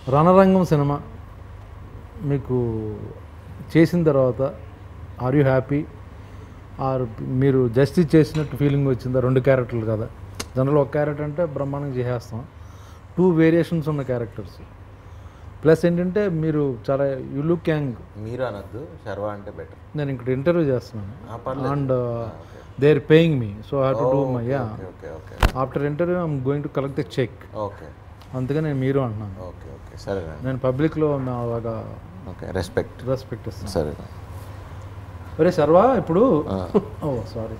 రణరంగం cinema మీకు చేసిన తర్వాత ఆర్ యూ హ్యాపీ ఆర్ మీరు జస్టిస్ చేసినట్టు ఫీలింగ్ వచ్చిందా రెండు క్యారెక్టర్లు కదా జనరల్ ఒక క్యారెక్టర్ అంటే బ్రహ్మాండంగా చేసేస్తాం టూ వేరియేషన్స్ ఉన్న క్యారెక్టర్స్ ప్లస్ ఏంటంటే మీరు చాలా యు లుక్ యాంగ్ మీరు అనొద్దు శర్వా అంటే బెటర్ నేను ఇక్కడ ఇంటర్వ్యూ చేస్తున్నాను పర్లేదు and they are paying me so have to do my yeah okay okay okay after interview I'm going to collect the cheque okay అందుకే నేను మీరు అంటున్నాను ఓకే ఓకే సరే నేను పబ్లిక్లో అలాగా ఓకే రెస్పెక్ట్ రెస్పెక్ట్ ఇస్తాను సరే ఒరే సర్వా ఇప్పుడు ఓ సారీ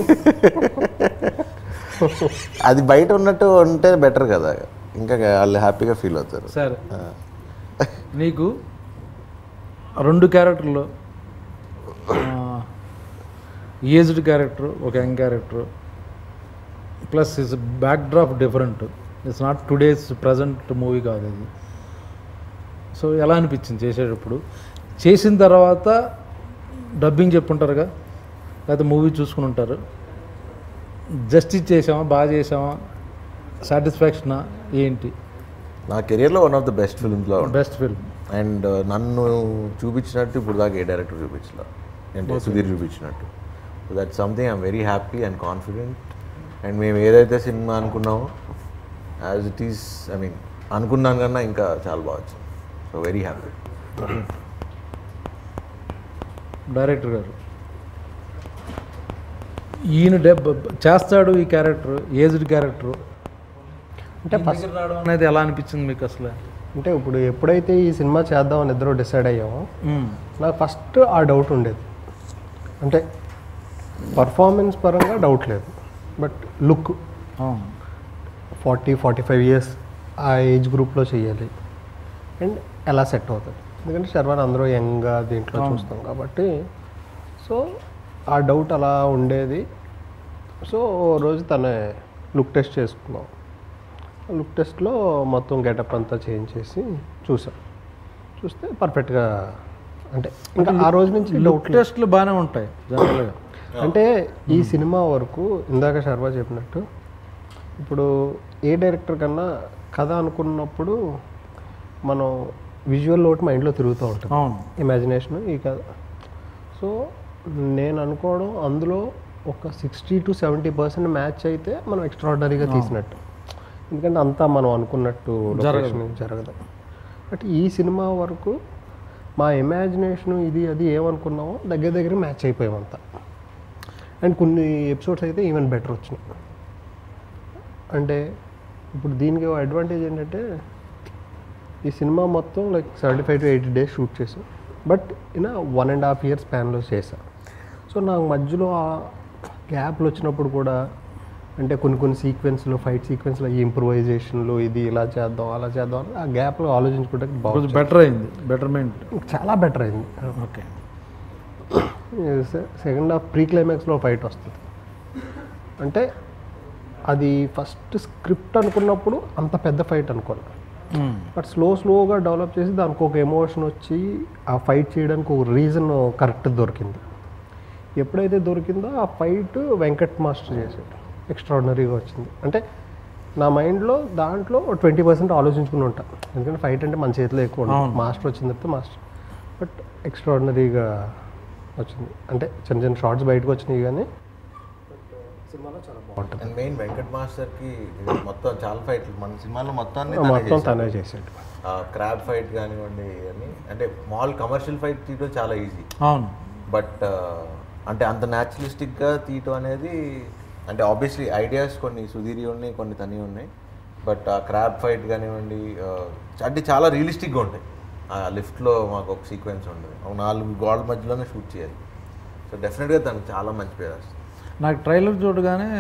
అది బయట ఉన్నట్టు ఉంటే బెటర్ కదా ఇంకా వాళ్ళు హ్యాపీగా ఫీల్ అవుతారు సరే నీకు రెండు క్యారెక్టర్లు ఏజ్డ్ క్యారెక్టర్ ఒక young character plus is backdrop different it's not today's present movie కాదు అది సో ఎలా అనిపించింది చేసేటప్పుడు చేసిన తర్వాత డబ్బింగ్ చెప్పుంటారుగా లేకపోతే మూవీ చూసుకుని ఉంటారు జస్టిస్ చేసామా బాగా చేసామా సాటిస్ఫాక్షనా ఏంటి నా కెరియర్లో వన్ ఆఫ్ ద బెస్ట్ ఫిల్మ్స్లో బెస్ట్ ఫిల్మ్ అండ్ నన్ను చూపించినట్టు ఇప్పుడు దాకా ఏ డైరెక్టర్ చూపించలే అంటే సుధీర్ చూపించినట్టు so that something I'm very happy and confident and మేము ఏదైతే సినిమా అనుకున్నామో as it is I mean అనుకున్నాను కన్నా ఇంకా చాలా బాగా వచ్చింది సో వెరీ హ్యాపీ డైరెక్టర్ గారు ఈయన డెబ్ చేస్తాడు ఈ క్యారెక్టర్ ఏజ్డ్ క్యారెక్టర్ అంటే ఫస్ట్ రావడం అనేది ఎలా అనిపించింది మీకు అసలు అంటే ఇప్పుడు ఎప్పుడైతే ఈ సినిమా చేద్దామని ఇద్దరు డిసైడ్ అయ్యామో నాకు ఫస్ట్ ఆ డౌట్ ఉండేది అంటే పర్ఫార్మెన్స్ పరంగా డౌట్ లేదు బట్ లుక్ అవును ఫార్టీ ఫార్టీ ఫైవ్ ఇయర్స్ ఆ ఏజ్ గ్రూప్లో చేయాలి అండ్ ఎలా సెట్ అవుతుంది ఎందుకంటే శర్వాన్ అందరూ యంగ్గా దీంట్లో చూస్తాం కాబట్టి సో ఆ డౌట్ అలా ఉండేది సో ఓ రోజు తన లుక్ టెస్ట్ చేసుకున్నాం లుక్ టెస్ట్లో మొత్తం గెటప్ అంతా చేంజ్ చేసి చూసాం చూస్తే పర్ఫెక్ట్గా అంటే ఇంకా ఆ రోజు నుంచి లుక్ డౌట్ టెస్ట్లు బాగానే ఉంటాయి జనరల్గా అంటే ఈ సినిమా వరకు ఇందాక శర్మ చెప్పినట్టు ఇప్పుడు ఏ డైరెక్టర్ కన్నా కథ అనుకున్నప్పుడు మనం విజువల్ లోటు మైండ్లో తిరుగుతూ ఉంటుంది అవును ఇమాజినేషన్ ఈ కథ సో నేను అనుకోవడం అందులో ఒక sixty to seventy percent match అయితే మనం ఎక్స్ట్రాడినరీగా తీసినట్టు ఎందుకంటే అంతా మనం అనుకున్నట్టు లొకేషన్ జరగదు బట్ ఈ సినిమా వరకు మా ఇమాజినేషన్ ఇది అది ఏమనుకున్నామో దగ్గర దగ్గర మ్యాచ్ అయిపోయామంతా అండ్ కొన్ని ఎపిసోడ్స్ అయితే ఈవెన్ బెటర్ వచ్చినాయి అంటే ఇప్పుడు దీనికి అడ్వాంటేజ్ ఏంటంటే ఈ సినిమా మొత్తం like seventy five to eighty days shoot చేసాం but in one and half year స్పాన్లో చేసా సో నాకు మధ్యలో ఆ గ్యాప్లు వచ్చినప్పుడు కూడా అంటే కొన్ని కొన్ని సీక్వెన్స్లో ఫైట్ సీక్వెన్స్లో ఈ ఇంప్రూవైజేషన్లో ఇది ఇలా చేద్దాం అలా చేద్దాం అని ఆ గ్యాప్లో ఆలోచించుకుంటే కొంచెం బాగుంది బెటర్ అయింది బెటర్మెంట్ చాలా బెటర్ అయింది ఓకే సెకండ్ హాఫ్ ప్రీ క్లైమాక్స్లో ఫైట్ వస్తుంది అంటే అది ఫస్ట్ స్క్రిప్ట్ అనుకున్నప్పుడు అంత పెద్ద ఫైట్ అనుకోను బట్ స్లో స్లోగా డెవలప్ చేసి దానికి ఒక ఎమోషన్ వచ్చి ఆ ఫైట్ చేయడానికి ఒక రీజన్ కరెక్ట్ దొరికింది ఎప్పుడైతే దొరికిందో ఆ ఫైట్ వెంకట్ మాస్టర్ చేసాడు ఎక్స్ట్రాడినరీగా వచ్చింది అంటే నా మైండ్లో దాంట్లో ట్వంటీ పర్సెంట్ ఆలోచించుకుని ఉంటా ఎందుకంటే ఫైట్ అంటే మన చేతిలో ఎక్కువ ఉంటుంది మాస్టర్ వచ్చిన తర్వాత మాస్టర్ బట్ ఎక్స్ట్రాడినరీగా వచ్చింది అంటే చిన్న చిన్న షార్ట్స్ బయటకు వచ్చినాయి కానీ సినిమాలో చాలా బాగుంటుంది అండ్ మెయిన్ వెంకట్ మాస్టర్కి మొత్తం చాలా ఫైట్లు మన సినిమాలో మొత్తాన్ని మొత్తం తనే చేసాడు క్రాబ్ ఫైట్ కానివ్వండి అని అంటే మాల్ కమర్షియల్ ఫైట్ తీయడం చాలా ఈజీ అవును బట్ అంటే అంత న్యాచురలిస్టిక్గా తీయటం అనేది అంటే ఆబ్వియస్లీ ఐడియాస్ కొన్ని సుధీరి ఉన్నాయి కొన్ని తని ఉన్నాయి బట్ ఆ క్రాబ్ ఫైట్ కానివ్వండి ఆ, అంటే చాలా రియలిస్టిక్గా ఉంటాయి ఆ లిఫ్ట్లో మాకు ఒక సీక్వెన్స్ ఉండదు ఒక నాలుగు గోడల మధ్యలోనే షూట్ చేయాలి సో డెఫినెట్గా తనకు చాలా మంచి పేరు వస్తుంది నాకు ట్రైలర్ చూడగానే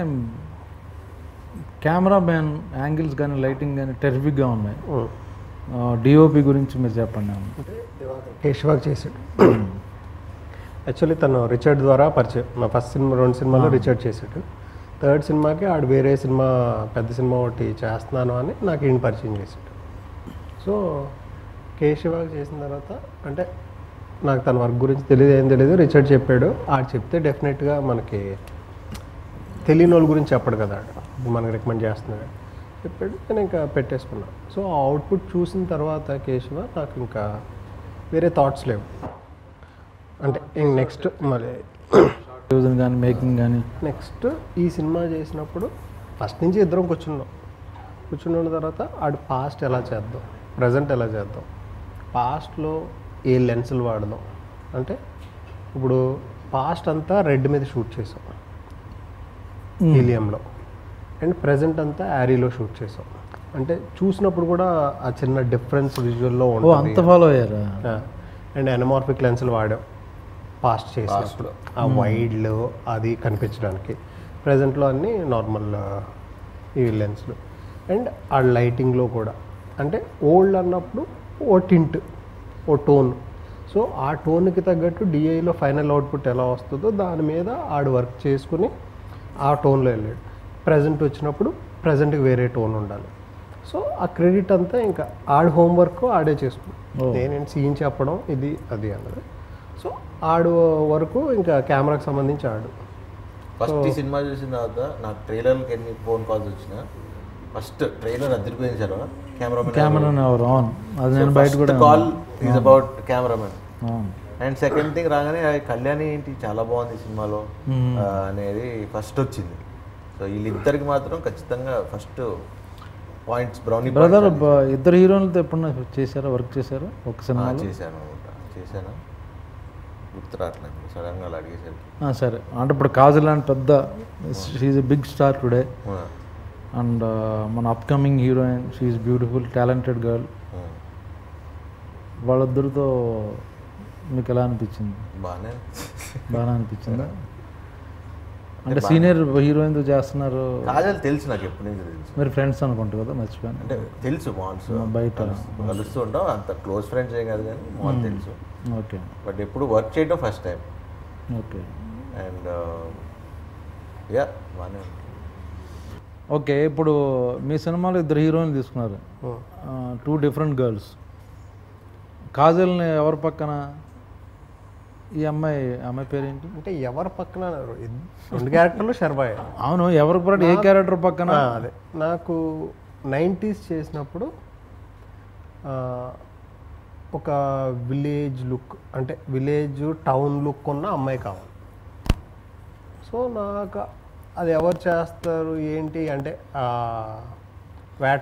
కెమెరా మ్యాన్ యాంగిల్స్ కానీ లైటింగ్ కానీ టెరిఫిక్గా ఉన్నాయి డిఓపి గురించి మీరు చెప్పండి కేశవాగ్ చేశాడు యాక్చువల్లీ తను రిచర్డ్ ద్వారా పరిచయం నా ఫస్ట్ సినిమా రెండు సినిమాలో రిచర్డ్ చేశాడు థర్డ్ సినిమాకి ఆడు వేరే సినిమా పెద్ద సినిమా ఒకటి చేస్తున్నాను అని నాకు ఈయన పరిచయం చేశాడు సో కేశవాగ్ చేసిన తర్వాత అంటే నాకు తన వర్క్ గురించి తెలియదు ఏం తెలియదు రిచర్డ్ చెప్పాడు ఆడు చెప్తే డెఫినెట్గా మనకి తెలియని వాళ్ళ గురించి చెప్పడు కదా ఆడు ఇప్పుడు మనకి రికమెండ్ చేస్తున్నాడు చెప్పాడు నేను ఇంకా పెట్టేసుకున్నా సో ఆ అవుట్పుట్ చూసిన తర్వాత కేశవ నాకు ఇంకా వేరే థాట్స్ లేవు అంటే ఇంక నెక్స్ట్ మళ్ళీ యూజన్ కానీ మేకింగ్ కానీ నెక్స్ట్ ఈ సినిమా చేసినప్పుడు ఫస్ట్ నుంచి ఇద్దరం కూర్చున్నాం కూర్చున్న తర్వాత ఆడు పాస్ట్ ఎలా చేద్దాం ప్రజెంట్ ఎలా చేద్దాం పాస్ట్లో ఏ లెన్సులు వాడదాం అంటే ఇప్పుడు పాస్ట్ అంతా రెడ్ మీద షూట్ చేసాం హీలియంలో అండ్ ప్రజెంట్ అంతా యారీలో షూట్ చేసాం అంటే చూసినప్పుడు కూడా ఆ చిన్న డిఫరెన్స్ విజువల్లో ఓ ఉంటుంది అంత ఫాలో అయ్యారా అండ్ ఎనమార్ఫిక్ లెన్సులు వాడాం పాస్ట్ చేసినప్పుడు ఆ వైడ్లో అది కనిపించడానికి ప్రజెంట్లో అన్ని నార్మల్ ఈ లెన్స్లు అండ్ ఆ లైటింగ్లో కూడా అంటే ఓల్డ్ అన్నప్పుడు ఓ టింట్ ఓ టోన్ సో ఆ టోన్కి తగ్గట్టు డిఐలో ఫైనల్ అవుట్పుట్ ఎలా వస్తుందో దాని మీద ఆడు వర్క్ చేసుకుని ఆ టోన్లో వెళ్ళాడు ప్రజెంట్ వచ్చినప్పుడు ప్రజెంట్కి వేరే టోన్ ఉండాలి సో ఆ క్రెడిట్ అంతా ఇంకా ఆడు హోంవర్క్ ఆడే చేసుకున్నాడు Oh. నేనేం సీన్ చెప్పడం ఇది అది అన్నది సో ఆడు వరకు ఇంకా కెమెరాకి సంబంధించి ఆడు ఫస్ట్ ఈ సినిమా చూసిన తర్వాత నాకు ట్రైలర్కి ఎన్ని ఫోన్ కాల్స్ వచ్చినా ఫస్ట్ ట్రైలర్ అదిరిపోయింది సార్ కెమెరామెన్ కెమెరా ఎవరు అవును అది నేను బయట కూడా కాల్ ఈజ్ అబౌట్ కెమెరామెన్ అవును అండ్ సెకండ్ థింగ్ రాగానే "ఆ, కళ్యాణి ఏంటి చాలా బాగుంది ఈ సినిమాలో ఆ, అనేది ఫస్ట్ వచ్చింది సో వీళ్ళిద్దరికి మాత్రం ఖచ్చితంగా ఫస్ట్ పాయింట్స్ బ్రౌనీ బ్రదర్ ఇద్దరు హీరోలతో ఎప్పుడన్నా చేశారా వర్క్ చేశారా ఒక సినిమాలో చేశాను అనమాట చేశాను గుర్తు రావట్లేదు సడన్గా అలా అడిగేసరికి ఆ, సరే అంటే ఇప్పుడు కాజల్ లాంటి పెద్ద షీఈ్ బిగ్ స్టార్ టుడే ఆ, అండ్ మన upcoming heroine she beautiful talented girl ఆ, వాళ్ళిద్దరితో మీకు ఎలా అనిపించింది బాగానే బాగా అనిపించిందా అంటే సీనియర్ హీరోయిన్తో చేస్తున్నారు కాజల్ తెలుసు నాకు ఎప్పటి నుంచి తెలుసు మీరు ఫ్రెండ్స్ అనుకుంటా కదా మర్చిపోయాను అంటే తెలుసు మాల్స్ బయట. కలుస్తూ ఉంటాం అంత క్లోజ్ ఫ్రెండ్స్ ఏం కాదు కానీ మాల్ తెలుసు ఓకే బట్ ఎప్పుడు వర్క్ చేయడం first time okay and yeah బాగానే ఉంది ఓకే ఇప్పుడు మీ సినిమాలో ఇద్దరు హీరోయిన్లు తీసుకున్నారు టూ డిఫరెంట్ గర్ల్స్ కాజల్ని ఎవరి పక్కన ఈ అమ్మాయి అమ్మాయి పేరేంటి అంటే ఎవరి పక్కన ఇద్- రెండు క్యారెక్టర్లు శర్వాయ్ అవును ఎవరి పక్కన ఏ క్యారెక్టర్ పక్కన అదే నాకు నైంటీస్ చేసినప్పుడు ఆ, ఒక విలేజ్ లుక్ అంటే విలేజ్ టౌన్ లుక్ ఉన్న అమ్మాయి కావాలి సో నాకు అది ఎవరు చేస్తారు ఏంటి అంటే ఆ, వేట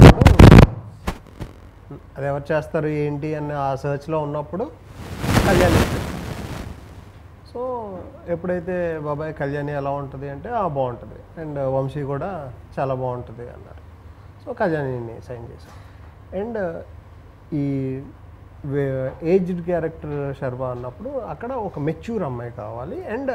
అది ఎవరు చేస్తారు ఏంటి అని ఆ సెర్చ్లో ఉన్నప్పుడు కళ్యాణి వచ్చింది. సో ఎప్పుడైతే బాబాయ్ కళ్యాణి ఎలా ఉంటుంది అంటే ఆ బాగుంటుంది అండ్ వంశీ కూడా చాలా బాగుంటుంది అన్నారు సో కళ్యాణిని సైన్ చేశాను అండ్ ఈ ఏజ్డ్ క్యారెక్టర్ శర్మ అన్నప్పుడు అక్కడ ఒక మెచ్యూర్ అమ్మాయి కావాలి అండ్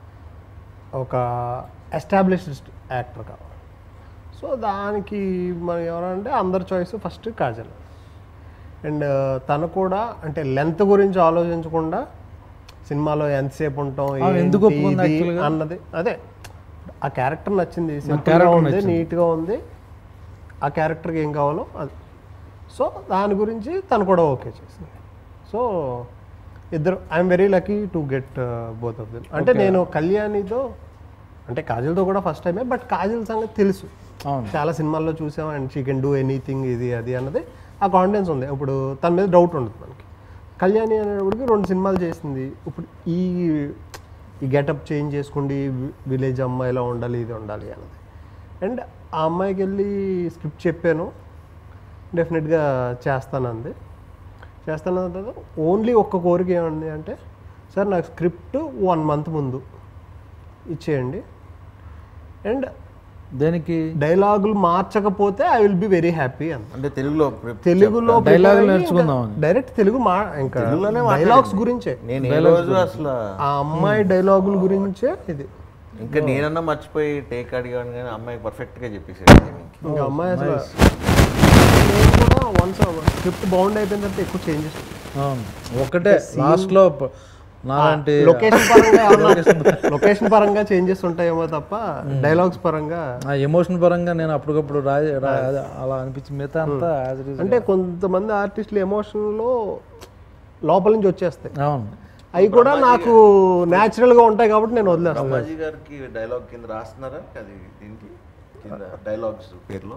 ఒక ఎస్టాబ్లిష్డ్ యాక్టర్ కావాలి సో దానికి మనం ఎవరంటే అందరి చాయిస్ ఫస్ట్ కాజల్ అండ్ తను కూడా అంటే లెంత్ గురించి ఆలోచించకుండా సినిమాలో ఎంతసేపు ఉంటాం అవును, ఎందుకు ఏంటి ఒప్పుకుంది ఇది actually గా? అన్నది అదే ఆ క్యారెక్టర్ నచ్చింది సింపుల్గా character ఉంది నచ్చింది. నీట్గా ఉంది ఆ క్యారెక్టర్కి ఏం కావాలో అది సో దాని గురించి తను కూడా ఓకే చేసింది సో ఇద్దరు I'm very lucky to get both of them అంటే నేను కళ్యాణితో అంటే కాజల్తో కూడా ఫస్ట్ టైమే బట్ కాజల్ సంగతి తెలుసు అవును చాలా సినిమాల్లో చూసాం and she can do anything ఇది అది అన్నది ఆ కాన్ఫిడెన్స్ ఉంది ఇప్పుడు తన మీద డౌట్ ఉండదు మనకి కళ్యాణి అనేటప్పటికి రెండు సినిమాలు చేసింది ఇప్పుడు ఈ ఈ గెటప్ చేంజ్ చేసుకోండి విలేజ్ అమ్మాయిలా ఉండాలి ఇది ఉండాలి అన్నది అండ్ ఆ అమ్మాయికి వెళ్ళి స్క్రిప్ట్ చెప్పాను డెఫినెట్గా చేస్తానంది చేస్తాను తర్వాత ఓన్లీ ఒక్క కోరిక ఏమంది అంటే సార్ నాకు స్క్రిప్ట్ వన్ మంత్ ముందు ఇచ్చేయండి అండ్ దేనికి డైలాగులు మార్చకపోతే I will be very happy అంత అంటే తెలుగులో pre- తెలుగులో డైలాగులు నేర్చుకుందామని. డైరెక్ట్ తెలుగు మా ఇంకా తెలుగులోనే డైలాగ్స్ గురించే నేను ఏ రోజు అసలు ఆ అమ్మాయి డైలాగుల గురించే ఇది ఇంకా నేనన్నా మర్చిపోయి టేక్ అడిగాను కానీ అమ్మాయి పర్ఫెక్ట్గా చెప్పేసాడు timing. ఇంకా అమ్మాయి అసలు నేను కూడా వన్స్ స్క్రిప్ట్ బౌండ్ అయిపోయిన తర్వాత ఎక్కువ చేంజెస్ అవును ఒకటే లాస్ట్లో ప- నాలాంటి లొకేషన్ పరంగా లొకేషన్ పరంగా చేంజెస్ ఉంటాయేమో తప్ప డైలాగ్స్ పరంగా ఆ ఎమోషన్ పరంగా నేను అప్పటికప్పుడు రా రా- అదే అలా అనిపించి మిగతా అంతా యాజ్ ఇట్ ఈజ్ అంటే కొంతమంది ఆర్టిస్టులు ఎమోషన్లో లోపల నుంచి వచ్చేస్తాయి అవును అవి కూడా నాకు natural గా ఉంటాయి కాబట్టి నేను వదిలేస్తాను బ్రహ్మాజీ గారికి డైలాగ్ కింద రాస్తున్నారా అది దీనికి కింద డైలాగ్స్ పేర్లో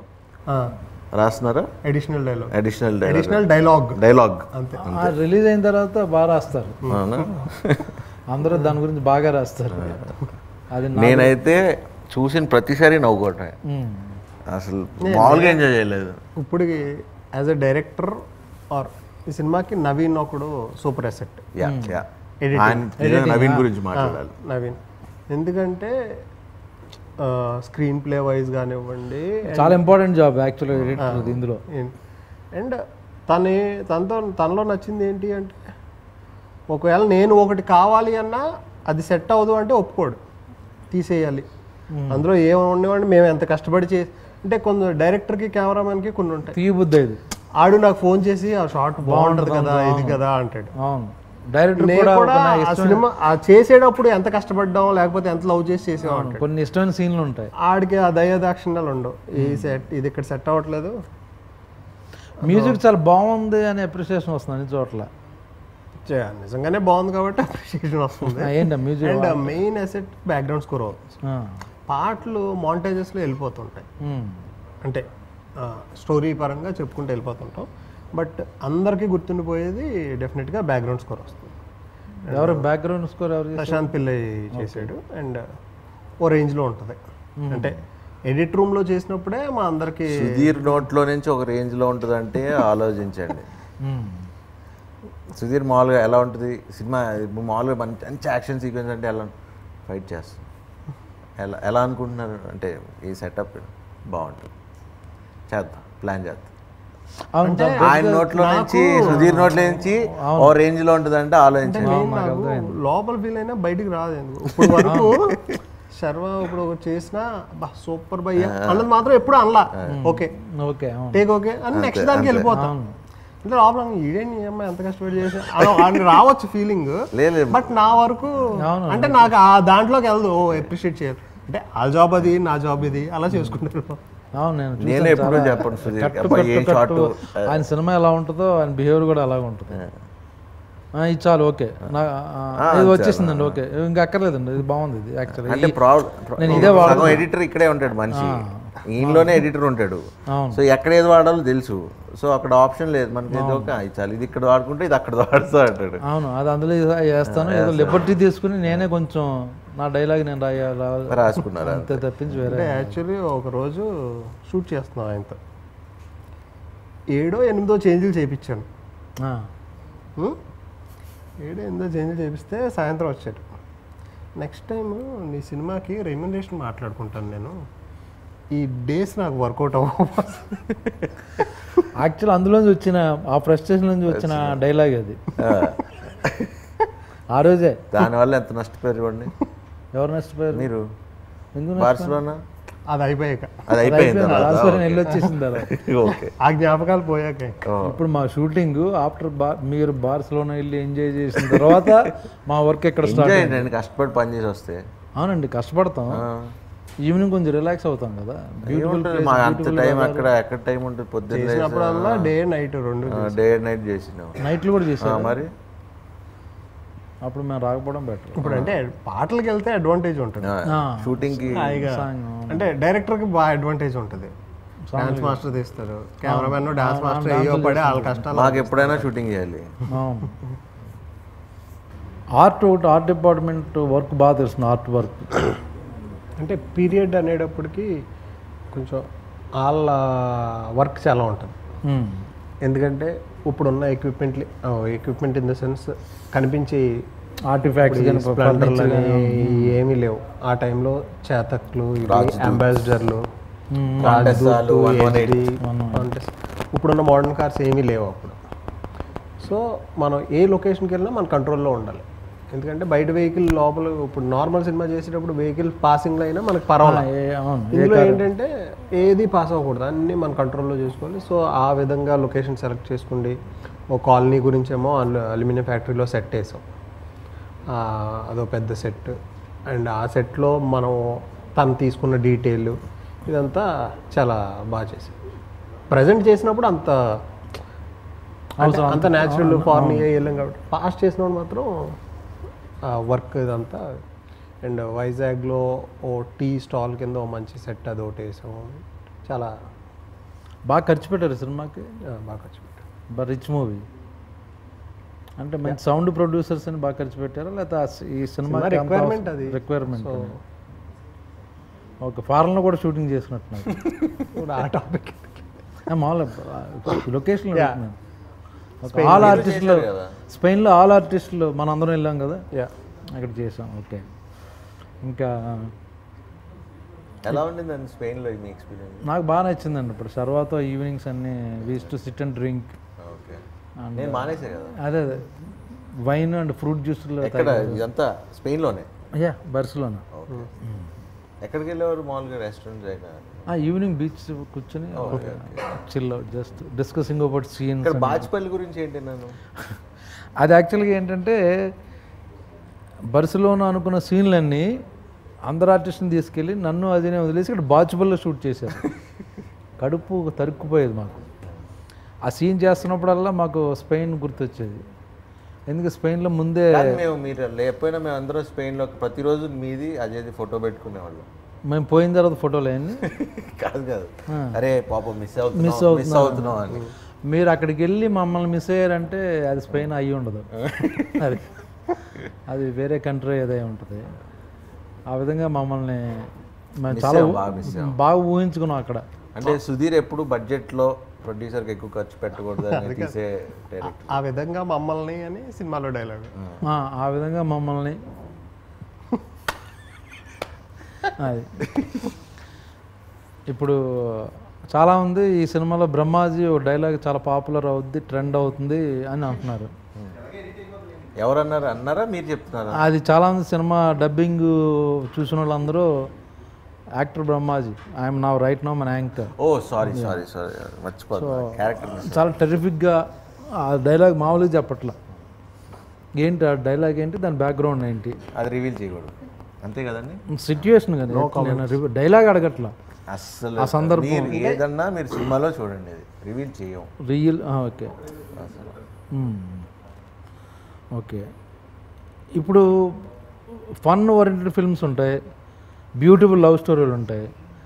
రాస్తున్నారా additional dialogue additional additional dialogue dialogue అంతే ఆ రిలీజ్ అయిన తర్వాత బాగా రాస్తారు అవునా అందరూ దాని గురించి బాగా రాస్తారు అది నా- నేనైతే చూసిన ప్రతిసారి నవ్వుకోవటం ఉమ్. అసలు మామూలుగా ఎంజాయ్ చేయలేదు ఇప్పుడు యాజ్ అ డైరెక్టర్ ఆర్ ఈ సినిమాకి నవీన్ ఒకడు super asset yeah yeah Editing. ఆయన నిజంగా నవీన్ గురించి మాట్లాడాలి నవీన్ ఎందుకంటే స్క్రీన్ ప్లే వైజ్ కానివ్వండి చాలా ఇంపార్టెంట్ జాబ్ యాక్చువల్గా ఎడిటర్ ఇందులో అండ్ తన తనతో తనలో నచ్చింది ఏంటి అంటే ఒకవేళ నేను ఒకటి కావాలి అన్నా అది సెట్ అవ్వదు అంటే ఒప్పుకోడు తీసేయాలి అందులో ఏమి ఉండేవాడి మేము ఎంత కష్టపడి చేసి అంటే కొంత డైరెక్టర్కి కెమెరామెన్కి కొన్ని ఉంటాయి తీయ బుద్ధి ఇది ఆడు నాకు ఫోన్ చేసి ఆ షార్ట్ బాగుంటుంది కదా ఇది కదా అంటాడు అవును డైరెక్టర్ నేను కూడా కూడా ఒక నా ఆ ఇష్టం సినిమా ఆ చేసేటప్పుడు ఎంత కష్టపడ్డాం లేకపోతే ఎంత లవ్ చేసి చేసేవాం అంటాడు కొన్ని ఇష్టమైన సీన్లు ఉంటాయి ఆడికి ఆ దయాదాక్షిణ్యాలు ఉండవు ఈ సెట్ ఇది ఇక్కడ సెట్ అవ్వట్లేదు మ్యూజిక్ చాలా బాగుంది అనే అప్రిసియేషన్ వస్తుంది అన్ని చోట్ల చే- నిజంగానే బాగుంది కాబట్టి అప్రిషియేషన్ వస్తుంది ఆ, ఏంటి music and main asset background score అవుతుంది పాటలు మాంటేజెస్లో వెళ్ళిపోతుంటాయి అంటే స్టోరీ పరంగా చెప్పుకుంటూ వెళ్ళిపోతుంటాం బట్ అందరికీ గుర్తుండిపోయేది డెఫినెట్గా బ్యాక్గ్రౌండ్ స్కోర్ వస్తుంది ఎవరు బ్యాక్గ్రౌండ్ స్కోర్ ఎవరు చేశారు? ప్రశాంత్ పిల్లై చేసాడు అండ్ ఓ రేంజ్లో ఉంటుంది అంటే ఎడిట్ రూమ్లో చేసినప్పుడే మా అందరికీ సుధీర్ నోట్లో నుంచి ఒక రేంజ్ లో ఉంటుందంటే ఆలోచించండి మ్మ్. సుధీర్ మామూలుగా ఎలా ఉంటుంది సినిమా ఇప్పుడు మామూలుగా మంచి మంచి యాక్షన్ సీక్వెన్స్ అంటే ఎలా ఫైట్ చేస్తుంది ఎలా ఎలా అనుకుంటున్నారు అంటే ఈ సెటప్ బాగుంటుంది చేద్దాం ప్లాన్ చేద్దాం అవును సార్ ఆయన నోట్లో నుంచి సుధీర్ నోట్లో నుంచి ఓ రేంజ్ లో ఉంటుంది అంటే ఆలోచించండి మెయిన్ నాకు లోపల ఫీల్ అయినా బయటికి రాదు ఎందుకు ఇప్పుడు వరకు శర్వ ఇప్పుడు ఒకటి చేసినా బా సూపర్ భయ్య అన్నది మాత్రం ఎప్పుడు అనలా ఓకే ఓకే అవును టేక్ ఓకే అని నెక్స్ట్ దానికి వెళ్ళిపోతాం అంటే లోపల ఇదేంటి ఈ అమ్మాయి ఎంత కష్టపడి చేసి అని రావచ్చు ఫీలింగ్ లేదు బట్ నా వరకు అంటే నాకు ఆ దాంట్లోకి వెళ్ళదు ఓ అప్రిషియేట్ చేయాలి అంటే ఆ జాబ్ అది నా జాబ్ ఇది అలా చేసుకుంటారు అవును నేను నేను చూశాను ఎప్పుడూ చాలా చెప్పను సుధీర్ కట్టు, అబ్బాయి ఏం కట్టు, షార్ట్ కట్టు. ఆయన సినిమా ఎలా ఉంటుందో ఆయన బిహేవియర్ కూడా అలాగే ఉంటుంది ఆ, ఇది చాలు ఓకే నా ఆ, ఇది వచ్చేసిందండి ఓకే ఇంకా అక్కర్లేదండి ఇది బాగుంది ఇది అంటే యాక్చువల్లీ ప్రాబ్లం నేను ఇదే సగం ఎడిటర్ ఇక్కడే ఉంటాడు మనిషి ఈయనలోనే ఎడిటర్ ఉంటాడు అవును సో ఎక్కడ ఏది వాడాలో తెలుసు సో అక్కడ ఆప్షన్ లేదు మనకి ఏదో ఒక ఇది చాలు ఇది ఇక్కడ వాడుకుంటే ఇది అక్కడ వాడుతూ అంటాడు అవును అది అందులో ఇది చేస్తాను ఏదో లిబర్టీ తీసుకుని నేనే కొంచెం నా డైలాగ్ నేను రాయాలి రాసుకున్నారు అంతే తప్పించి వేరే అంటే యాక్చువల్లీ ఒక రోజు షూట్ చేస్తున్నాం ఆయనతో ఏడో ఎనిమిదో చేంజ్లు చేయించాను ఆ, హ్మ్? ఏడో ఎనిమిదో చేంజ్లు చేపిస్తే సాయంత్రం వచ్చాడు నెక్స్ట్ టైం నీ సినిమాకి రెమ్యునరేషన్ మాట్లాడుకుంటాను నేను ఈ డేస్ నాకు వర్కౌట్ అవ్వ యాక్చువల్ అందులోంచి వచ్చిన ఆ ఫ్రస్ట్రేషన్ నుంచి వచ్చిన డైలాగ్ అది ఆ రోజే దానివల్ల ఎంత నష్టపోయారు చూడండి ఎవరు నష్టపోయారు మీరు ఎందుకు బార్సిలోనా అది అయిపోయాక అది అయిపోయింది ట్రాన్స్ఫర్ వెళ్ళి వచ్చేసిన తర్వాత ఓకే ఆ జ్ఞాపకాలు పోయాక ఇప్పుడు మా షూటింగ్ ఆఫ్టర్ బార్ మీరు బార్స్లోనే వెళ్ళి ఎంజాయ్ చేసిన తర్వాత మా వర్క్ ఎక్కడ స్టార్ట్ ఎంజాయ్ అండి కష్టపడి పని చేసి వస్తే అవునండి కష్టపడతాం ఈవినింగ్ కొంచెం రిలాక్స్ అవుతాం కదా ఏముంటుంది మా అంత టైం అక్కడ ఎక్కడ టైం ఉంటుంది పొద్దున్న చేసినప్పుడల్లా డే నైట్ రెండు డే నైట్ చేసినాం నైట్లు కూడా ఆ, చేసాం మరి అప్పుడు మేము రాకపోవడం బెటర్ ఇప్పుడు అంటే పాటలకు వెళ్తే అడ్వాంటేజ్ ఉంటుంది షూటింగ్ కి హాయిగా అంటే డైరెక్టర్కి బాగా అడ్వాంటేజ్ ఉంటుంది డాన్స్ మాస్టర్ తీస్తారు కెమెరామెన్ డాన్స్ మాస్టర్ అయ్యో పడే వాళ్ళ కష్టాలు మాకు ఎప్పుడైనా షూటింగ్ చేయాలి అవును ఆర్ట్ ఒకటి ఆర్ట్ డిపార్ట్మెంట్ వర్క్ బాగా తెలుస్తుంది ఆర్ట్ వర్క్ అంటే పీరియడ్ అనేటప్పటికి కొంచెం వాళ్ళ వర్క్ చాలా ఉంటుంది ఎందుకంటే ఇప్పుడున్న equipment equipment in the sense కనిపించే ఆర్టిఫాక్ట్స్ కానీ స్ప్లెండర్లు అని ఏమీ లేవు ఆ టైంలో చేతక్లు అంబాసిడర్లు కాంటెస్టాలు, 118. ఇప్పుడున్న మోడర్న్ కార్స్ ఏమీ లేవు అప్పుడు సో మనం ఏ లొకేషన్కి వెళ్ళినా మన కంట్రోల్లో ఉండాలి ఎందుకంటే బయట వెహికల్ లోపల ఇప్పుడు నార్మల్ సినిమా చేసేటప్పుడు వెహికల్ పాసింగ్లో అయినా మనకు పర్వాలేదు అవును ఇందులో ఏంటంటే ఏది పాస్ అవ్వకూడదు అన్నీ మన కంట్రోల్లో చేసుకోవాలి సో ఆ విధంగా లొకేషన్ సెలెక్ట్ చేసుకోండి ఓ కాలనీ గురించేమో అలు అల్యూమినియం ఫ్యాక్టరీలో సెట్ వేసాం ఆ, అదో పెద్ద సెట్ అండ్ ఆ సెట్లో మనం తను తీసుకున్న డీటెయిల్ ఇదంతా చాలా బాగా చేసాం ప్రజెంట్ చేసినప్పుడు అంత అంటే అంత న్యాచురల్ ఫార్మ్ వెళ్ళాం కాబట్టి పాస్ట్ చేసినప్పుడు మాత్రం వర్క్ ఇదంతా అండ్ వైజాగ్లో ఓ టీ స్టాల్ కింద ఓ మంచి సెట్ అది ఒకటి వేసాము చాలా బాగా ఖర్చు పెట్టారు సినిమాకి ఆ, బాగా ఖర్చు పెట్టారు బట్ రిచ్ మూవీ అంటే మంచి సౌండ్ ప్రొడ్యూసర్స్ అని బాగా ఖర్చు పెట్టారా లేకపోతే ఆ సి- ఈ సినిమా సినిమా requirement అది. రిక్వైర్మెంట్ సో ఓకే ఫారెన్లో కూడా షూటింగ్ చేసినట్టున్నారు ఇప్పుడు ఆ టాపిక్ మామూలుగా లొకేషన్ Yeah. Spain ఆల్ లో ఆర్టిస్టులు చేశారు కదా. స్పెయిన్లో ఆల్ ఆర్టిస్టులు మన అందరం వెళ్ళాం కదా యా అక్కడ చేసాం ఓకే ఇంకా ఎలా ఉండిందండి స్పెయిన్లో మీ ఎక్స్పీరియన్స్ నాకు బాగా నచ్చిందండి ఇప్పుడు సర్వాతో ఈవినింగ్స్ అన్నీ వీస్ to sit and drink okay నేను మానేసే కదా అదే అదే వైన్ అండ్ ఫ్రూట్ జ్యూస్లో ఎక్కడ ఇదంతా స్పెయిన్లోనే యా బర్స్లోనా ఓకే ఎక్కడికి వెళ్ళేవారు మామూలుగా రెస్టారెంట్ అయినా ఈవినింగ్ బీచ్ కూర్చొని chill just discussing about scenes ఇక్కడ బాజ్పల్లి గురించి ఏంటి నేను అది యాక్చువల్గా ఏంటంటే బర్సిలోనా అనుకున్న సీన్లన్నీ అందరు ఆర్టిస్ట్ని తీసుకెళ్ళి నన్ను అదినే వదిలేసి ఇక్కడ బాచుబల్లో షూట్ చేశారు కడుపు తరుక్కుపోయేది మాకు ఆ సీన్ చేస్తున్నప్పుడల్లా మాకు స్పెయిన్ గుర్తొచ్చేది ఎందుకు స్పెయిన్లో ముందే కానీ మేము మీరు లేకపోయినా మేము అందరం స్పెయిన్లో ప్రతిరోజు మీది అజయ్ది ఫోటో పెట్టుకునేవాళ్ళం మేము పోయిన తర్వాత ఫోటోలు అయ్యింది కాదు కాదు అరే పాపం మిస్ అవుతున్నాం Miss మిస్ అవుతున్నాం అని మీరు అక్కడికి వెళ్ళి మమ్మల్ని మిస్ అయ్యారంటే అది స్పెయిన్ అయ్యి ఉండదు అది అది వేరే కంట్రీ ఏదై ఉంటుంది ఆ విధంగా మమ్మల్ని మేము చాలా అయ్యాం, ఊ- బాగా miss బాగా ఊహించుకున్నాం అక్కడ అంటే సుధీర్ ఎప్పుడు బడ్జెట్లో ప్రొడ్యూసర్కి ఎక్కువ ఖర్చు పెట్టకూడదు అని తీసే డైరెక్టర్ ఆ విధంగా మమ్మల్ని అని సినిమాలో డైలాగ్ ఆ, ఆ విధంగా మమ్మల్ని అది ఇప్పుడు చాలామంది ఈ సినిమాలో బ్రహ్మాజీ ఓ డైలాగ్ చాలా పాపులర్ అవుద్ది ట్రెండ్ అవుతుంది అని అంటున్నారు ఎవరన్నారు అన్నారా మీరు చెప్తున్నారా అది చాలామంది సినిమా డబ్బింగ్ చూసిన వాళ్ళందరూ యాక్టర్ బ్రహ్మాజీ ఐఎమ్ నా రైట్ నో మన యాంకర్ ఓ సారీ సారీ సారీ మర్చిపోతున్నా క్యారెక్టర్ చాలా టెరిఫిక్గా ఆ డైలాగ్ మామూలుగా చెప్పట్లా ఏంటి ఆ డైలాగ్ ఏంటి దాని బ్యాక్గ్రౌండ్ ఏంటి అది రివీల్ చేయకూడదు అంతే కదండి సిచ్యువేషన్ కదా నేను రివ్- డైలాగ్ అడగట్లా అస్సలు ఆ సందర్భం మీరు ఏదన్నా మీరు సినిమాలో చూడండి అది రివీల్ చేయం రియల్ ఓకే అసలు మ్మ్. ఓకే ఇప్పుడు ఫన్ ఓరియంటెడ్ ఫిల్మ్స్ ఉంటాయి బ్యూటిఫుల్ లవ్ స్టోరీలు ఉంటాయి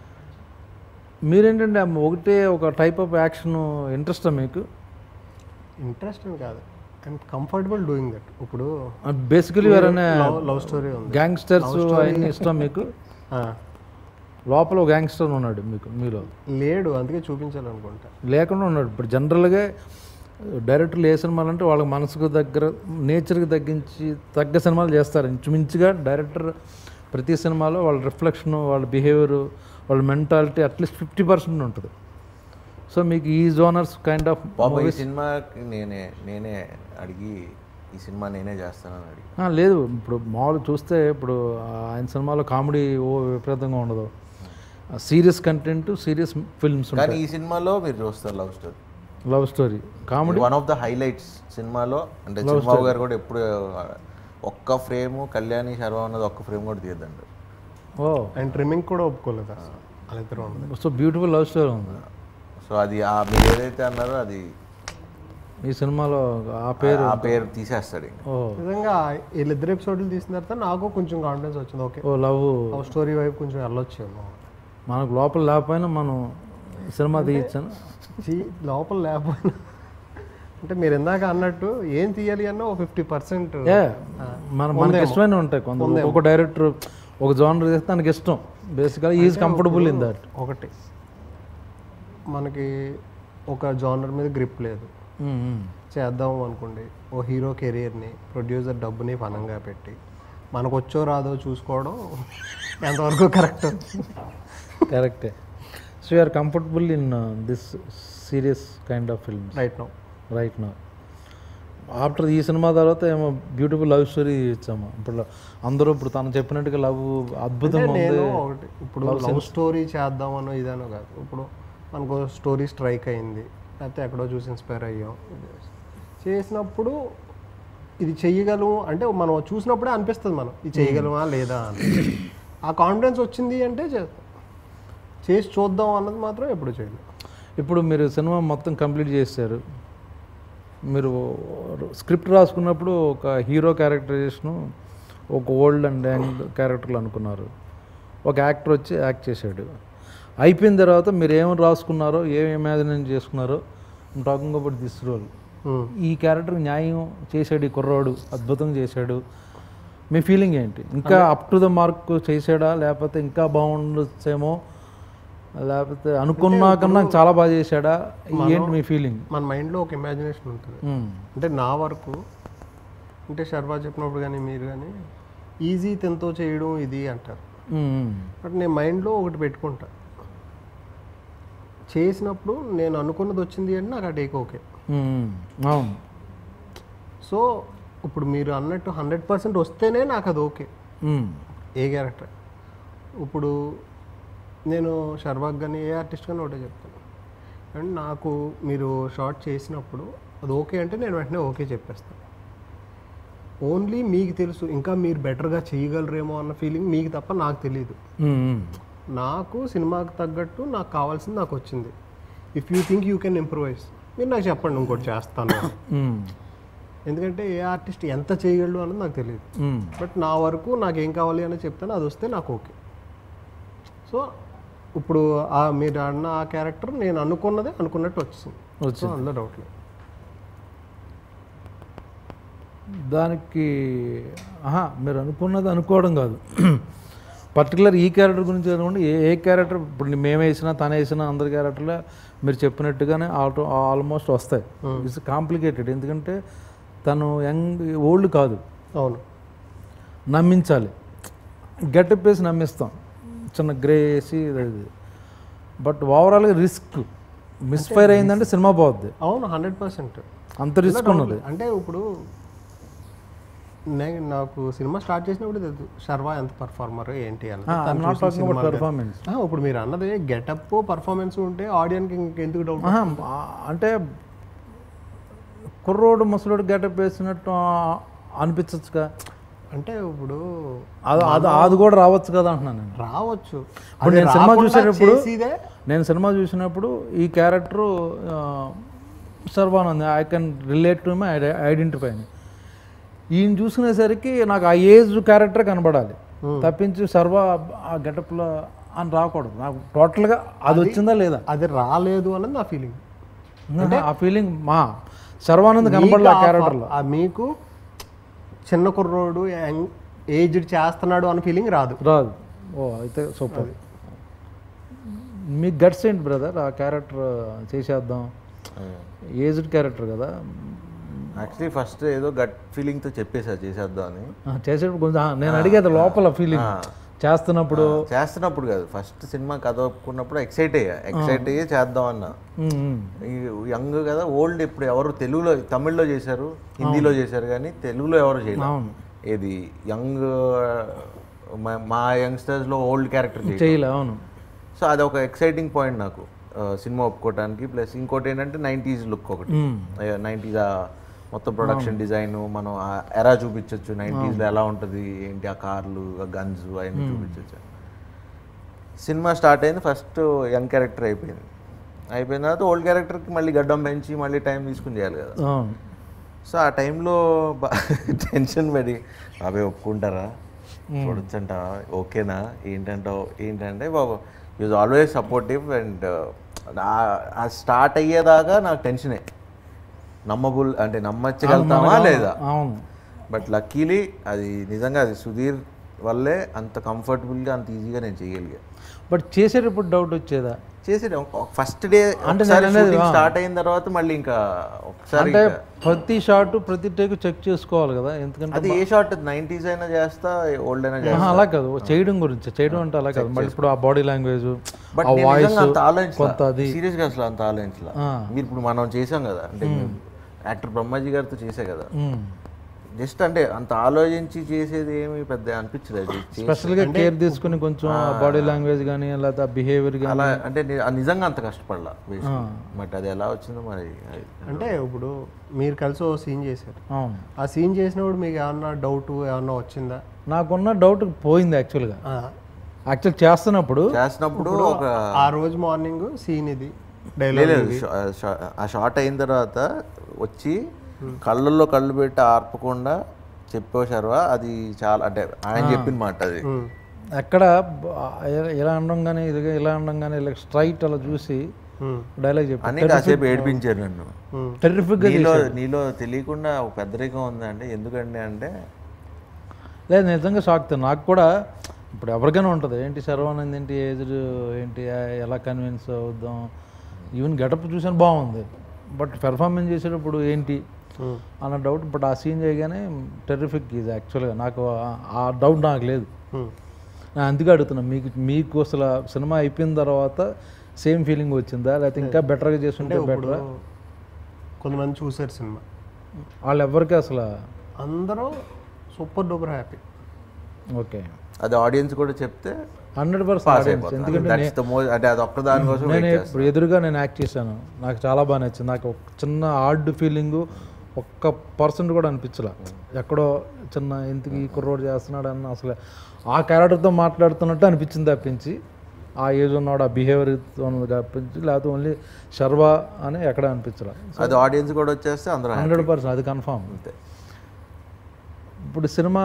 మీరేంటంటే ఆ ఒకటే ఒక టైప్ ఆఫ్ యాక్షన్ ఇంట్రెస్టా మీకు ఇంట్రెస్ట్ అని కాదు ఐఎమ్ కంఫర్టబుల్ డూయింగ్ దట్ ఇప్పుడు బేసికలీ ఎవరైనా లవ్ లవ్ స్టోరీ ఉంది గ్యాంగ్స్టర్స్ అవన్నీ ఇష్టం మీకు ఆ, లోపల ఒక గ్యాంగ్స్టర్ ఉన్నాడు మీకు మీలో లేడు అందుకే చూపించాలనుకుంటా లేకుండా ఉన్నాడు ఇప్పుడు జనరల్గా డైరెక్టర్లు ఏ సినిమాలు అంటే వాళ్ళ మనసుకు దగ్గర నేచర్కి తగ్గించి తగ్గ సినిమాలు చేస్తారు ఇంచుమించుగా డైరెక్టర్ ప్రతి సినిమాలో వాళ్ళ రిఫ్లెక్షన్ వాళ్ళ బిహేవియర్ వాళ్ళ మెంటాలిటీ అట్లీస్ట్ ఫిఫ్టీ పర్సెంట్ ఉంటుంది సో మీకు ఈ జోనర్స్ కైండ్ ఆఫ్ బాబా ఈ సినిమాకి నేనే నేనే అడిగి ఈ సినిమా నేనే చేస్తానని అడిగి లేదు ఇప్పుడు మామూలు చూస్తే ఇప్పుడు ఆయన సినిమాలో కామెడీ ఓ విపరీతంగా ఉండదు సీరియస్ కంటెంట్ సీరియస్ ఫిల్మ్స్ కానీ ఉంటాయి ఈ సినిమాలో మీరు చూస్తారు love story love story comedy one of the highlights సినిమాలో అంటే చిరుబాబు గారు కూడా ఎప్పుడు ఒక్క ఫ్రేమ్ కళ్యాణి శర్మ అన్నది ఒక్క ఫ్రేమ్ కూడా తీయద్దండి ఓ అండ్ ట్రిమ్మింగ్ కూడా ఒప్పుకోలేదు అసలు వాళ్ళిద్దరూ ఉండదు సో బ్యూటిఫుల్ లవ్ స్టోరీ ఉంది సో అది ఆ మీరు ఏదైతే అన్నారో అది ఈ సినిమాలో ఆ పేరు ఆ పేరు తీసేస్తాడు ఇంకా ఓ నిజంగా వీళ్ళిద్దరు ఎపిసోడ్లు తీసిన తర్వాత నాకు కొంచెం కాన్ఫిడెన్స్ వచ్చింది ఓకే ఓ లవ్ లవ్ స్టోరీ వైపు కొంచెం వెళ్ళొచ్చేమో మనకు లోపల లేకపోయినా మనం సినిమా తీయచ్చాను చీ- లోపల లేకపోయినా అంటే మీరు ఇందాక అన్నట్టు ఏం తీయాలి అన్న ఒక ఫిఫ్టీ పర్సెంట్ ఏ మన మనకి ఇష్టమైన ఉంటాయి కొంత ఒక డైరెక్టర్ ఒక జోనర్ చేస్తే తనకి ఇష్టం బేసిక్గా ఈజ్ కంఫర్టబుల్ ఇన్ దట్ ఒకటి మనకి ఒక జానర్ మీద గ్రిప్ లేదు చేద్దాం అనుకోండి ఓ హీరో కెరీర్ని ప్రొడ్యూసర్ డబ్బుని పనంగా పెట్టి మనకు వచ్చో రాదో చూసుకోవడం ఎంతవరకు కరెక్ట్ కరెక్టే so you're comfortable in this serious kind of films right no right నా ఆఫ్టర్ ఈ సినిమా తర్వాత ఏమో బ్యూటిఫుల్ లవ్ స్టోరీ ఇచ్చాము ఇప్పుడు అందరూ ఇప్పుడు తను చెప్పినట్టుగా లవ్ అద్భుతంగా ఉంది నేను ఒకటి ఇప్పుడు లవ్ స్టోరీ చేద్దామనో ఇదనో కాదు ఇప్పుడు మనకు స్టోరీ స్ట్రైక్ అయింది లేకపోతే ఎక్కడో చూసి ఇన్స్పైర్ అయ్యాం చేసినప్పుడు ఇది చెయ్యగలము అంటే మనం చూసినప్పుడే అనిపిస్తుంది మనం ఇది చేయగలమా లేదా అని ఆ కాన్ఫిడెన్స్ వచ్చింది అంటే చేస్తాం చేసి చూద్దాం అన్నది మాత్రం ఎప్పుడు చేయలేదు ఇప్పుడు మీరు సినిమా మొత్తం కంప్లీట్ చేశారు మీరు స్క్రిప్ట్ రాసుకున్నప్పుడు ఒక హీరో క్యారెక్టరైజేషను ఒక ఓల్డ్ అండ్ యంగ్ క్యారెక్టర్లు అనుకున్నారు ఒక యాక్టర్ వచ్చి యాక్ట్ చేశాడు అయిపోయిన తర్వాత మీరు ఏమని రాసుకున్నారో ఏం ఇమాజిన్ చేసుకున్నారో talking about this role um. ఈ క్యారెక్టర్ న్యాయం చేశాడు ఈ కుర్రోడు అద్భుతం చేశాడు మీ ఫీలింగ్ ఏంటి ఇంకా అప్ టు ద మార్క్ చేశాడా లేకపోతే ఇంకా బాగుండొచ్చేమో లేకపోతే అనుకున్నా కన్నా చాలా బాగా చేశాడా ఏంటి మీ ఫీలింగ్ మన మైండ్లో ఒక ఇమాజినేషన్ ఉంటుంది అంటే నా వరకు అంటే శర్వా చెప్పినప్పుడు కానీ మీరు కానీ ఈజీ తింతో చేయడం ఇది అంటారు బట్ నేను మైండ్లో ఒకటి పెట్టుకుంటా చేసినప్పుడు నేను అనుకున్నది వచ్చింది అంటే నాకు ఆ టేక్ ఓకే అవును సో ఇప్పుడు మీరు అన్నట్టు హండ్రెడ్ పర్సెంట్ వస్తేనే నాకు అది ఓకే ఉమ్, ఏ క్యారెక్టర్ ఇప్పుడు నేను షర్వాక్ కానీ ఏ ఆర్టిస్ట్ కానీ ఒకటే చెప్తాను అండ్ నాకు మీరు షార్ట్ చేసినప్పుడు అది ఓకే అంటే నేను వెంటనే ఓకే చెప్పేస్తాను ఓన్లీ మీకు తెలుసు ఇంకా మీరు బెటర్గా చేయగలరేమో అన్న ఫీలింగ్ మీకు తప్ప నాకు తెలియదు ఉమ్, ఉమ్. నాకు సినిమాకి తగ్గట్టు నాకు కావాల్సింది నాకు వచ్చింది if you think you can improvise మీరు నాకు చెప్పండి ఇంకోటి చేస్తాను అని. ఉమ్, ఎందుకంటే ఏ ఆర్టిస్ట్ ఎంత చేయగలడు అన్నది నాకు తెలియదు ఉమ్. బట్ నా వరకు నాకు ఏం కావాలి అని చెప్తాను అది వస్తే నాకు ఓకే సో ఇప్పుడు ఆ మీరు అన్న ఆ క్యారెక్టర్ నేను అనుకున్నదే అనుకున్నట్టు వచ్చింది సో వచ్చింది అందులో డౌట్ లేదు దానికి ఆహా మీరు అనుకున్నది అనుకోవడం కాదు పర్టికులర్ ఈ క్యారెక్టర్ గురించి అనుకోండి ఏ ఏ క్యారెక్టర్ ఇప్పుడు మేము వేసినా తను వేసినా అందరి క్యారెక్టర్లో మీరు చెప్పినట్టుగానే ఆటో ఆల్మోస్ట్ వస్తాయి ఇట్స్ కాంప్లికేటెడ్ ఎందుకంటే తను యంగ్ ఓల్డ్ కాదు అవును నమ్మించాలి గెటప్ వేసి నమ్మిస్తాం చిన్న గ్రే వేసి ఇది బట్ ఓవరాల్గా రిస్క్ మిస్ఫైర్ అయిందంటే సినిమా పోద్ది అవును హండ్రెడ్ పర్సెంట్ అంత రిస్క్ ఉన్నది అంటే ఇప్పుడు నే నాకు సినిమా స్టార్ట్ చేసినప్పుడు తెలుసు శర్వా ఎంత పర్ఫార్మర్ ఏంటి అని I'm not talking about performance ఇప్పుడు మీరు అన్నది గెటప్ పర్ఫార్మెన్స్ ఉంటే ఆడియన్కి ఇంకెందుకు డౌట్ ఆహా, ఆ- అంటే కుర్రోడు ముసలోడు గెటప్ వేసినట్టు ఆ- అనిపించచ్చుగా అంటే ఇప్పుడు అది అది అది కూడా రావచ్చు కదా అంటున్నాను నేను రావచ్చు ఇప్పుడు అది నేను సినిమా రాకుండా చూసేటప్పుడు చేసేదే నేను సినిమా చూసినప్పుడు ఈ character Sharwanand I can relate to my identify అని ఈయన చూసుకునేసరికి నాకు ఆ ఏజ్ క్యారెక్టర్ కనబడాలి తప్పించి సర్వ ఆ గెటప్లో అని రాకూడదు నాకు టోటల్గా అది వచ్చిందా లేదా అది రాలేదు అన్నది నా ఫీలింగ్ ఆ ఫీలింగ్ మా సర్వానంద్ కనబడాలి ఆ క్యారెక్టర్లో ఆ మీకు చిన్న కుర్రోడు ఏజ్డ్ చేస్తున్నాడు అన్న ఫీలింగ్ రాదు రాదు ఓ అయితే సూపర్ మీ గట్స్ ఏంటి బ్రదర్ ఆ క్యారెక్టర్ చేసేద్దాం ఏజ్డ్ క్యారెక్టర్ కదా యాక్చువల్లీ ఫస్ట్ ఏదో గట్ ఫీలింగ్తో చెప్పేసా చేసేద్దాం అని ఆ, చేసేటప్పుడు కొంచెం ఆ, నేను అడిగేది లోపల ఫీలింగ్ చేస్తున్నప్పుడు చేస్తున్నప్పుడు కాదు ఫస్ట్ సినిమా కథ ఒప్పుకున్నప్పుడు ఎక్సైట్ అయ్యా ఎక్సైట్ అయ్యి చేద్దాం అన్న ఉమ్, ఉమ్, ఈ యంగ్ కదా ఓల్డ్ ఇప్పుడు ఎవరు తెలుగులో తమిళ్లో చేశారు హిందీలో చేశారు కానీ తెలుగులో ఎవరు చేయలేదు అవును ఏది యంగ్ మా- మా యంగ్స్టర్స్లో ఓల్డ్ క్యారెక్టర్ చేయాలి చేయలే అవును సో అది ఒక ఎక్సైటింగ్ పాయింట్ నాకు ఆ, సినిమా ఒప్పుకోవడానికి ప్లస్ ఇంకోటి ఏంటంటే నైంటీస్ లుక్ ఒకటి ఉమ్, నైంటీస్ మొత్తం ప్రొడక్షన్ డిజైన్ మనం ఆ ఎరా చూపించవచ్చు నైంటీస్లో ఎలా ఉంటుంది ఏంటి ఆ కార్లు ఆ గన్స్ అవన్నీ చూపించవచ్చు సినిమా స్టార్ట్ అయింది ఫస్ట్ యంగ్ క్యారెక్టర్ అయిపోయింది అయిపోయిన తర్వాత ఓల్డ్ క్యారెక్టర్కి మళ్ళీ గడ్డం పెంచి మళ్ళీ టైం తీసుకుని చేయాలి కదా అవును సో ఆ టైంలో టెన్షన్ పడి బాబాయ్ ఒప్పుకుంటారా చూడొచ్చంట ఓకేనా ఏంటంటావు ఏంటంటే బాబు యూజ్ ఆల్వేస్ సపోర్టివ్ అండ్ ఆ స్టార్ట్ అయ్యేదాకా నాకు టెన్షనే నమ్మబుల్ అంటే నమ్మచ్చగలుగుతామా లేదా అవును బట్ లక్కీలీ అది నిజంగా అది సుధీర్ వల్లే అంత కంఫర్టబుల్గా అంత ఈజీగా నేను చేయగలిగా బట్ చేసేటప్పుడు డౌట్ వచ్చేదా చేసి ఫస్ట్ డే అంటే అంటే నేను అనేది, ఆ. స్టార్ట్ అయిన తర్వాత మళ్ళీ ఇంకా ఒకసారి అంటే ఇంకా- ప్రతి షాట్ ప్రతి టేక్ చెక్ చేసుకోవాలి కదా ఎందుకంటే అది ఏ షార్ట్ నైంటీస్ అయినా చేస్తా ఓల్డ్ అయినా చేస్తా ఆహా, అలా కాదు చేయడం గురించి చేయడం అంటే అలా కాదు మళ్ళీ ఇప్పుడు ఆ బాడీ లాంగ్వేజ్ బట్ ఆ నేను వాయిస్ నిజంగా అంత కొంత అది ఆలోచించలా సీరియస్ గా అసలు అంత ఆలోచించలా ఆ. మీరు ఇప్పుడు మనం చేసాం కదా అంటే యాక్టర్ బ్రహ్మాజీ గారితో చేసే కదా ఉమ్. జస్ట్ అంటే అంత ఆలోచించి చేసేది ఏమి పెద్ద అనిపించలేదు అది చే- స్పెషల్గా కేర్ తీసుకుని కొంచెం బాడీ లాంగ్వేజ్ కానీ లేదా బిహేవియర్ కానీ అలా అంటే ని- ఆ నిజంగా అంత కష్టపడలా బట్ అది ఎలా వచ్చిందో మరి అది- అంటే ఇప్పుడు మీరు కలిసి ఓ సీన్ చేశారు అవును ఆ సీన్ చేసినప్పుడు మీకు ఏమన్నా డౌట్ ఏమన్నా వచ్చిందా నాకున్న డౌట్ పోయింది యాక్చువల్గా ఆ, యాక్చువల్ చేస్తున్నప్పుడు చేసినప్పుడు ఒక ఆ రోజు మార్నింగ్ సీన్ ఇది లేదు, డైలాగ్ లేదు, షా- షా- ఆ షార్ట్ అయిన తర్వాత వచ్చి కళ్ళల్లో కళ్ళు పెట్టి ఆర్పకుండా చెప్పేశారు అది చాలా అంటే ఆయన చెప్పిన మాట అది ఎక్కడ బ- ఇలా- ఇలా అనడం కానీ ఇదిగా ఇలా అనడం కానీ ఇలా స్ట్రైట్ అలా చూసి డైలాగ్ అని చెప్పి కాసేపు ఏడిపించారు నన్ను టెర్రిఫిక్గా నీలో నీలో తెలియకుండా ఒక పెద్దరికం ఉందంటే ఎందుకండి అంటే లేదు నిజంగా షాక్ తో నాకు కూడా ఇప్పుడు ఎవరికైనా ఉంటుంది ఏంటి శర్వానంద్ ఏంటి ఏజ్డ్ ఏంటి ఆ, ఎలా కన్విన్స్ అవుద్దాం ఈవెన్ గెటప్ చూసాను బాగుంది బట్ పెర్ఫార్మెన్స్ చేసేటప్పుడు ఏంటి అన్న డౌట్ బట్ ఆ సీన్ చేయగానే టెర్రిఫిక్ ఇది యాక్చువల్గా నాకు ఆ- ఆ డౌట్ నాకు లేదు నేను అందుకే అడుగుతున్నా మీకు మీకు అసలు సినిమా అయిపోయిన తర్వాత సేమ్ ఫీలింగ్ వచ్చిందా లేకపోతే ఇంకా బెటర్గా చేస్తుంటే ఇప్పుడు బెటరా కొంతమంది చూసారు సినిమా వాళ్ళు ఎవరికి అసలు అందరూ సూపర్ డూపర్ హ్యాపీ ఓకే అది ఆడియన్స్ కూడా చెప్తే హండ్రెడ్ పాస్ పర్సెంట్ అయిపోతుంది ఎందుకంటే That's the most- అంటే అది ఒక్క దానికోసం నేను wait చేస్తాను. ఇప్పుడు ఎదురుగా నేను యాక్ట్ చేశాను నాకు చాలా బాగా నచ్చింది నాకు ఒక చిన్న హార్డ్ ఫీలింగ్ ఒక్క పర్సెంట్ కూడా అనిపించలే ఎక్కడో చిన్న ఎందుకు ఈ కుర్రోడు చేస్తున్నాడు అన్న అసలు ఆ క్యారెక్టర్తో మాట్లాడుతున్నట్టు అనిపించింది తప్పించి ఆ ఏజ్ ఉన్నాడు ఆ బిహేవియర్ ఉన్నది తప్పించి లేకపోతే ఓన్లీ శర్వా అని ఎక్కడ అనిపించలే అది ఆడియన్స్ కూడా వచ్చేస్తే అందరూ happy. హండ్రెడ్ పర్సెంట్ అది కన్ఫామ్ అంతే ఇప్పుడు సినిమా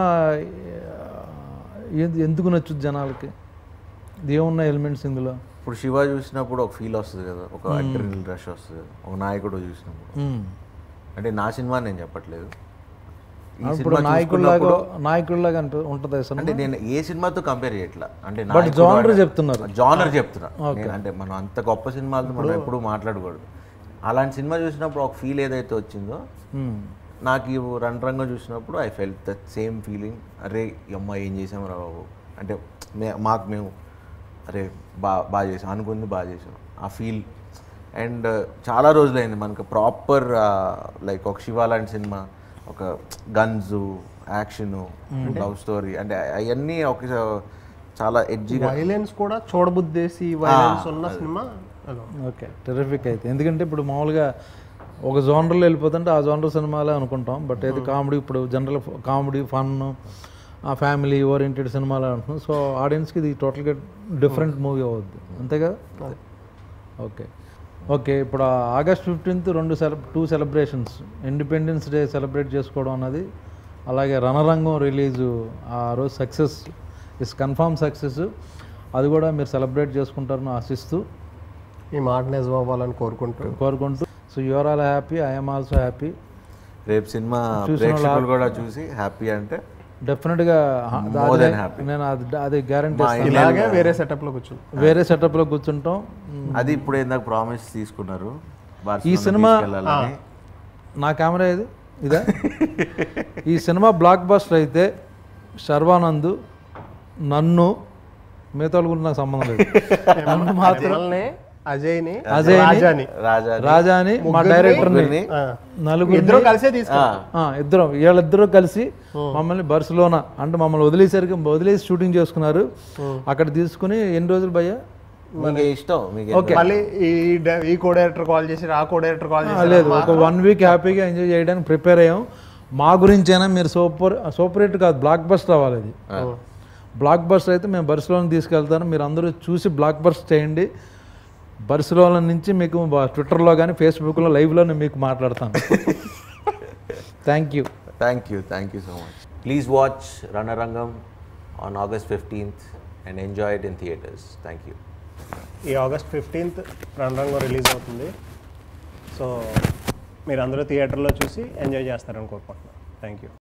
ఏ- ఎందుకు నచ్చుద్ది జనాలకి ఏమున్న ఎలిమెంట్స్ ఇందులో ఇప్పుడు శివ చూసినప్పుడు ఒక ఫీల్ వస్తుంది కదా ఒక అడ్రినల్ రష్ వస్తుంది కదా ఒక నాయకుడు చూసినప్పుడు మ్మ్. అంటే నా సినిమా నేను చెప్పట్లేదు ఈ ఇప్పుడు సినిమా నాయకుడిలాగా చూసుకున్నప్పుడు నాయకుడిలాగా అనిపి- ఉంటుంది సినిమా అంటే నేను ఏ సినిమాతో కంపేర్ చేయట్లా అంటే బట్ జానర్ చెప్తున్నారు జానర్ చెప్తున్నా నేను అంటే మనం అంత గొప్ప సినిమాలతో మనం ఎప్పుడు మాట్లాడకూడదు అలాంటి సినిమా చూసినప్పుడు ఒక ఫీల్ ఏదైతే వచ్చిందో మ్మ్. నాకు ఈ రంగంగా చూసినప్పుడు I felt that same feeling అరే ఈ అమ్మ ఏం చేసాం రా బాబు అంటే మే మాకు మేము అరే బా బాగా చేసాం అనుకుంది బాగా చేసాం ఆ ఫీల్ అండ్ చాలా రోజులైంది మనకు ప్రాపర్ లైక్ ఒక శివ లాంటి సినిమా ఒక గన్స్ యాక్షను లవ్ స్టోరీ అంటే అవన్నీ ఒక చాలా ఎడ్జిగా వైలెన్స్ కూడా చూడబుద్దేసి వైలెన్స్ ఉన్న సినిమా అలా ఓకే టెరిఫిక్ అయితే ఎందుకంటే ఇప్పుడు మామూలుగా ఒక జోనర్లో వెళ్ళిపోతుంటే ఆ జోనర్ సినిమాలే అనుకుంటాం బట్ ఏది కామెడీ ఇప్పుడు జనరల్ కామెడీ ఫన్ ఆ ఫ్యామిలీ ఓరియంటెడ్ సినిమాలు అంటున్నాం సో ఆడియన్స్కి ఇది టోటల్గా డిఫరెంట్ మూవీ అవుద్ది అంతే కదా ఓకే ఓకే ఇప్పుడు ఆగస్ట్ ఫిఫ్టీన్త్ రెండు సెల two celebrations Independence Day celebrate చేసుకోవడం అన్నది అలాగే రణరంగం రిలీజు ఆ రోజు సక్సెస్ ఇస్ కన్ఫామ్ సక్సెస్ అది కూడా మీరు సెలబ్రేట్ చేసుకుంటారని ఆశిస్తూ ఈ మాట నిజం అవ్వాలని కోరుకుంటూ కోరుకుంటూ so your all happy I'm also happy రేపు సినిమా చూసిన ప్రేక్షకులు కూడా చూసి హ్యాపీ అంటే డెఫినెట్గా More than happy. నేను అది అది గ్యారంటీ మా ఇలాగే వేరే సెటప్లో కూర్చుని వేరే సెటప్లో కూర్చుంటాం అది ఇప్పుడు ఇందాక ప్రామిస్ తీసుకున్నారు ఈ బార్సిలోనా సినిమా తీసుకెళ్ళాలని. నా కెమెరా ఇది ఇదా ఈ సినిమా బ్లాక్ బస్టర్ అయితే శర్వానంద్ నన్ను మిగతా వాళ్ళ గురించి నాకు సంబంధం లేదు నన్ను మాత్రం మిమ్మల్ని అజయ్ని అజయ్ని, రాజాని రాజా రాజా అని మా డైరెక్టర్ని ముగ్గురిని, ఆ. నలుగురు ఇద్దరు కలిసే తీసుకు ఆ, ఇద్దరం వీళ్ళిద్దరూ కలిసి మమ్మల్ని బర్సులోన అంటే మమ్మల్ని వదిలేసరికి వదిలేసి షూటింగ్ చేసుకున్నారు అక్కడ తీసుకుని ఎన్ని రోజులు భయ్యా మీకు ఇష్టం మీకు ఓకే మళ్ళీ ఈ డ- ఈ కో డైరెక్టర్ కాల్ చేసి ఆ కో డైరెక్టర్ కాల్ ఆ, చేసి లేదు ఒక వన్ వీక్ హ్యాపీగా ఎంజాయ్ చేయడానికి ప్రిపేర్ అయ్యాం మా గురించైనా మీరు సూపర్ సూపర్ హిట్ కాదు బ్లాక్ బస్టర్ అవ్వాలి అది బ్లాక్ బస్టర్ అయితే మేము బర్సిలోని తీసుకెళ్తాను మీరు అందరూ చూసి బ్లాక్ బస్టర్ చేయండి బర్సిలోన నుంచి మీకు బ- ట్విట్టర్లో కానీ ఫేస్బుక్లో లైవ్లో నేను మీకు మాట్లాడతాను thank you thank you thank you so much please watch Ranarangam on August fifteenth and enjoy it in theatres thank you ఈ ఆగస్ట్ ఫిఫ్టీన్త్ రణరంగం రిలీజ్ అవుతుంది సో మీరు అందరూ థియేటర్లో చూసి ఎంజాయ్ చేస్తారని కోరుకుంటున్నాను థ్యాంక్ యూ